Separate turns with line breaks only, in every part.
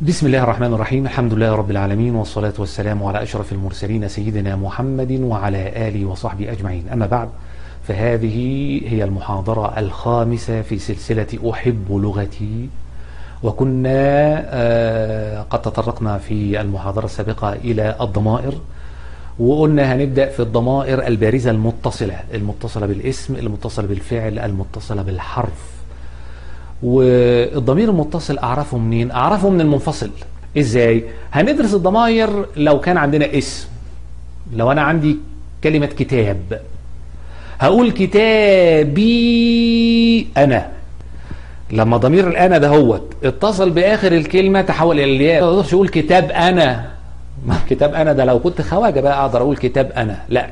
بسم الله الرحمن الرحيم الحمد لله رب العالمين والصلاة والسلام على أشرف المرسلين سيدنا محمد وعلى آله وصحبه أجمعين أما بعد فهذه هي المحاضرة الخامسة في سلسلة أحب لغتي وكنا آه، قد تطرقنا في المحاضرة السابقة إلى الضمائر وقلنا هنبدأ في الضمائر البارزة المتصلة المتصلة بالاسم المتصلة بالفعل المتصلة بالحرف والضمير المتصل اعرفه منين اعرفه من المنفصل ازاي هندرس الضمائر لو كان عندنا اسم لو انا عندي كلمة كتاب هقول كتابي انا لما ضمير الانا ده هو اتصل باخر الكلمة تحول الى الياء ما اقدرش اقول كتاب انا ما كتاب انا ده لو كنت خواجه بقى اقدر اقول كتاب انا لا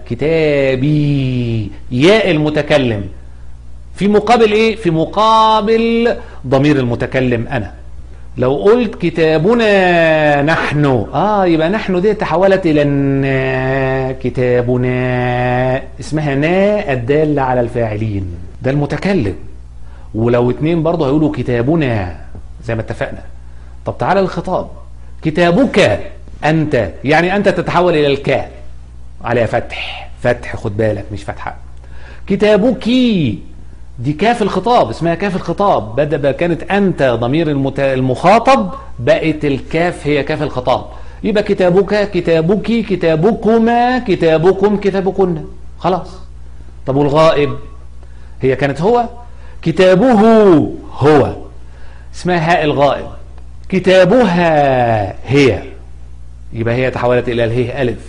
كتابي ياء المتكلم في مقابل ايه في مقابل ضمير المتكلم انا لو قلت كتابنا نحن اه يبقى نحن دي تحولت الى النا كتابنا اسمها نا الدالة على الفاعلين ده المتكلم ولو اتنين برضه هيقولوا كتابنا زي ما اتفقنا طب تعالى الخطاب كتابك انت يعني انت تتحول الى الكاء عليها فتح فتح خد بالك مش فتحه كتابك دي كاف الخطاب اسمها كاف الخطاب بدل كانت انت ضمير المت... المخاطب بقت الكاف هي كاف الخطاب يبقى كتابك كتابك كتابكما كتابكم كتابكن خلاص طب والغائب هي كانت هو كتابه هو اسمها هاء الغائب كتابها هي يبقى هي تحولت الى الهي الف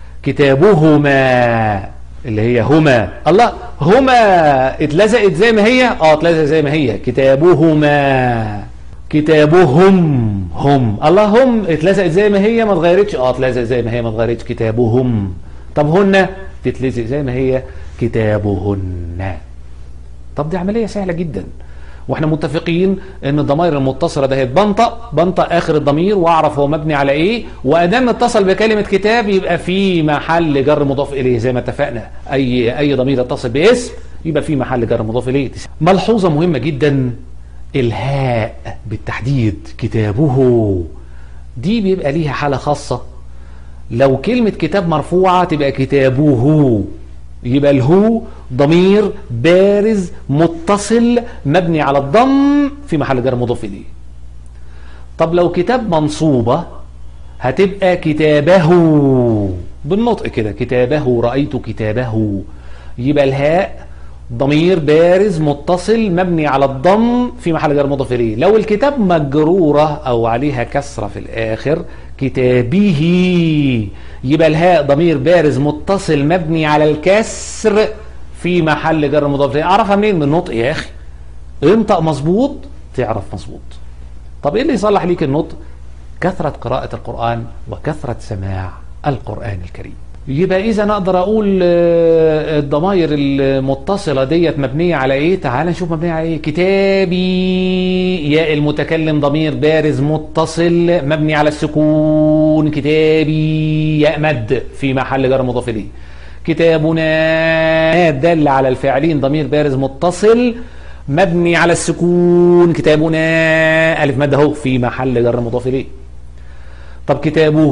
كتابهما اللي هي هما الله هما اتلزقت زي ما هي اه اتلزقت زي ما هي كتابهما كتابهم هم الله هم اتلزقت زي ما هي ما اتغيرتش اه اتلزقت زي ما هي ما اتغيرتش كتابهم طب هن تتلزق زي ما هي كتابهن طب دي عملية سهلة جدا واحنا متفقين ان الضمائر المتصله ده بنطق بنطق اخر الضمير واعرف هو مبني على ايه وادام اتصل بكلمه كتاب يبقى في محل جر مضاف اليه زي ما اتفقنا اي اي ضمير يتصل باسم يبقى في محل جر مضاف اليه ملحوظه مهمه جدا الهاء بالتحديد كتابه دي بيبقى ليها حاله خاصه لو كلمه كتاب مرفوعه تبقى كتابه يبقى الهو ضمير بارز متصل مبني على الضم في محل جر مضاف اليه طب لو كتاب منصوبه هتبقى كتابه بالنطق كده كتابه رايت كتابه يبقى الهاء ضمير بارز متصل مبني على الضم في محل جر مضاف اليه لو الكتاب مجروره او عليها كسره في الاخر كتابه يبقى الهاء ضمير بارز متصل مبني على الكسر في محل جر مضاف اليه اعرفها منين من النطق يا اخي انطق مظبوط تعرف مظبوط طب ايه اللي يصلح ليك النطق كثرة قراءة القرآن وكثرة سماع القرآن الكريم يبقى اذا اقدر اقول الضمائر المتصله ديت مبنيه على ايه تعال نشوف مبنيه على ايه كتابي ياء المتكلم ضمير بارز متصل مبني على السكون كتابي ياء مد في محل جر مضاف اليه كتابنا دل على الفاعلين ضمير بارز متصل مبني على السكون كتابنا الف مد اهو في محل جر مضاف اليه طب كتابه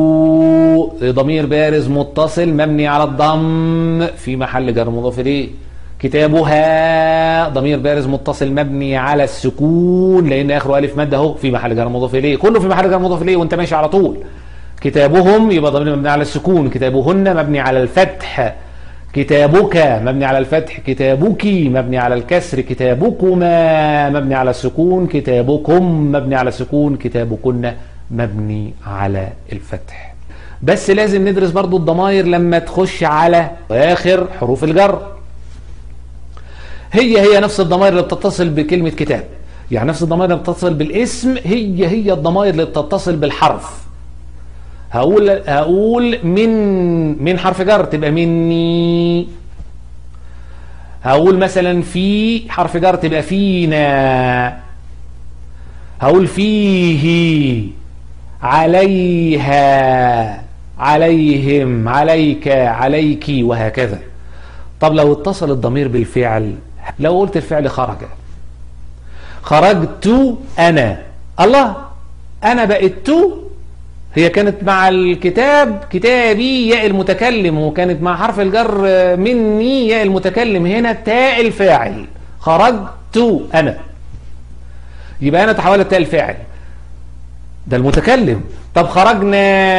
ضمير بارز متصل مبني على الضم في محل جر مضاف اليه كتابها ضمير بارز متصل مبني على السكون لان اخره الف ماده اهو في محل جر مضاف اليه كله في محل جر مضاف اليه وانت ماشي على طول كتابهم يبقى ضمير مبني على السكون كتابهن مبني على الفتح كتابك مبني على الفتح كتابك مبني على الكسر كتابكما مبني على السكون كتابكم مبني على السكون كتابكن مبني على الفتح بس لازم ندرس برضو الضمائر لما تخش على آخر حروف الجر هي هي نفس الضمائر اللي بتتصل بكلمة كتاب يعني نفس الضمائر اللي بتتصل بالاسم هي هي الضمائر اللي بتتصل بالحرف هقول هقول من من حرف جر تبقى مني هقول مثلا في حرف جر تبقى فينا هقول فيه عليها عليهم عليك عليك وهكذا طب لو اتصل الضمير بالفعل لو قلت الفعل خرج خرجت انا الله انا بقت تو هي كانت مع الكتاب كتابي ياء المتكلم وكانت مع حرف الجر مني ياء المتكلم هنا تاء الفاعل خرجت انا يبقى انا تحولت تاء الفاعل ده المتكلم طب خرجنا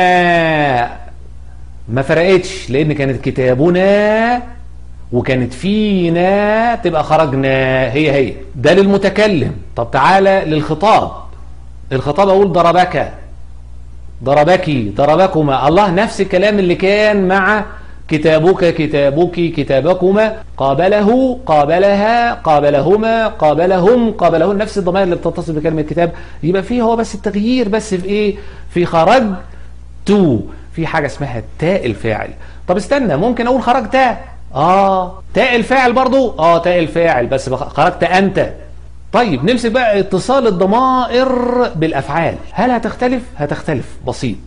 ما فرقتش لان كانت كتابنا وكانت فينا تبقى خرجنا هي هي ده للمتكلم طب تعالى للخطاب الخطاب اقول ضربك ضربك ضربكما الله نفس الكلام اللي كان مع كتابك كتابك كتابكما قابله قابلها قابلهما قابلهم قابلهن نفس الضمائر اللي بتتصل بكلمة كتاب يبقى فيه هو بس التغيير بس في ايه في خرج تو في حاجة اسمها تاء الفاعل طب استنى ممكن اقول خرجت اه تاء الفاعل برضو اه تاء الفاعل بس خرجت انت طيب نمسك بقى اتصال الضمائر بالافعال هل هتختلف هتختلف بسيط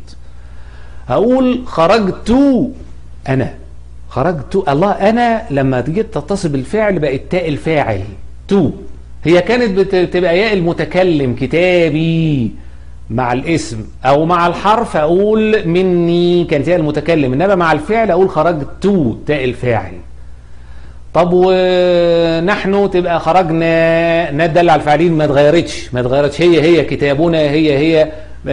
هقول خرجت انا خرجت الله انا لما جيت تتصل بالفعل بقت تاء الفاعل تو هي كانت بتبقى ياء المتكلم كتابي مع الاسم او مع الحرف اقول مني كانت ياء المتكلم انما مع الفعل اقول خرجت تاء الفاعل طب ونحن تبقى خرجنا ندل على الفاعلين ما اتغيرتش ما اتغيرتش هي هي كتابنا هي هي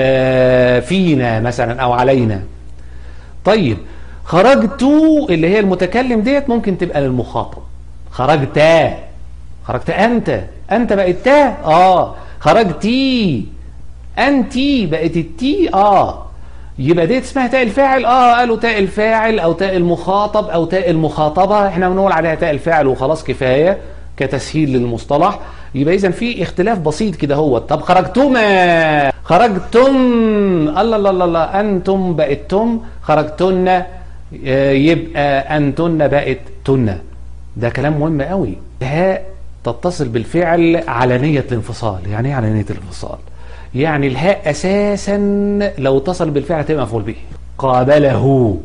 فينا مثلا او علينا طيب خرجت اللي هي المتكلم ديت ممكن تبقى للمخاطب خرجت خرجت انت انت بقت تا اه خرجتي انتي بقت التي اه يبقى ديت اسمها تاء الفاعل اه قالوا تاء الفاعل او تاء المخاطب او تاء المخاطبة احنا بنقول عليها تاء الفاعل وخلاص كفاية كتسهيل للمصطلح يبقى اذا في اختلاف بسيط كده هو طب خرجتما خرجتم الله الله الله انتم بقتم خرجتن يبقى انتن بقت تن ده كلام مهم قوي هاء تتصل بالفعل على الانفصال يعني ايه على الانفصال يعني الهاء اساسا لو اتصل بالفعل تبقى مفعول به قابله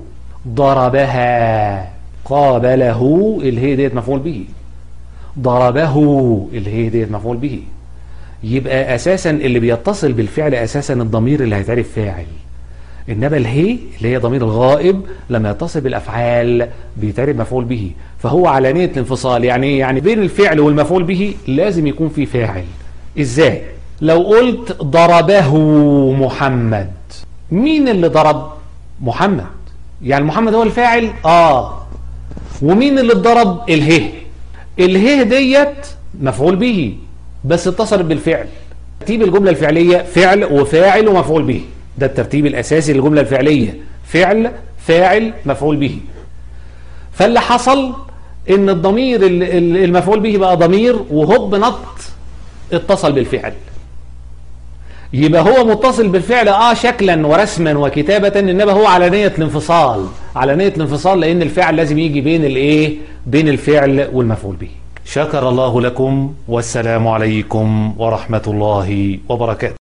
ضربها قابله الهي ديت مفعول به ضربه الهي ديت مفعول به يبقى اساسا اللي بيتصل بالفعل اساسا الضمير اللي هيتعرف فاعل انما الهي اللي هي ضمير الغائب لما يتصل بالافعال بيتعرف مفعول به فهو على نيه الانفصال يعني يعني بين الفعل والمفعول به لازم يكون في فاعل ازاي لو قلت ضربه محمد مين اللي ضرب محمد يعني محمد هو الفاعل اه ومين اللي اتضرب اله اله ديت مفعول به بس اتصلت بالفعل ترتيب الجملة الفعلية فعل وفاعل ومفعول به ده الترتيب الأساسي للجملة الفعلية فعل فاعل مفعول به فاللي حصل ان الضمير المفعول به بقى ضمير وهوب نط اتصل بالفعل يبقى هو متصل بالفعل اه شكلا ورسما وكتابة انما هو على نية الانفصال على نية الانفصال لان الفعل لازم يجي بين الايه بين الفعل والمفعول به شكر الله لكم والسلام عليكم ورحمة الله وبركاته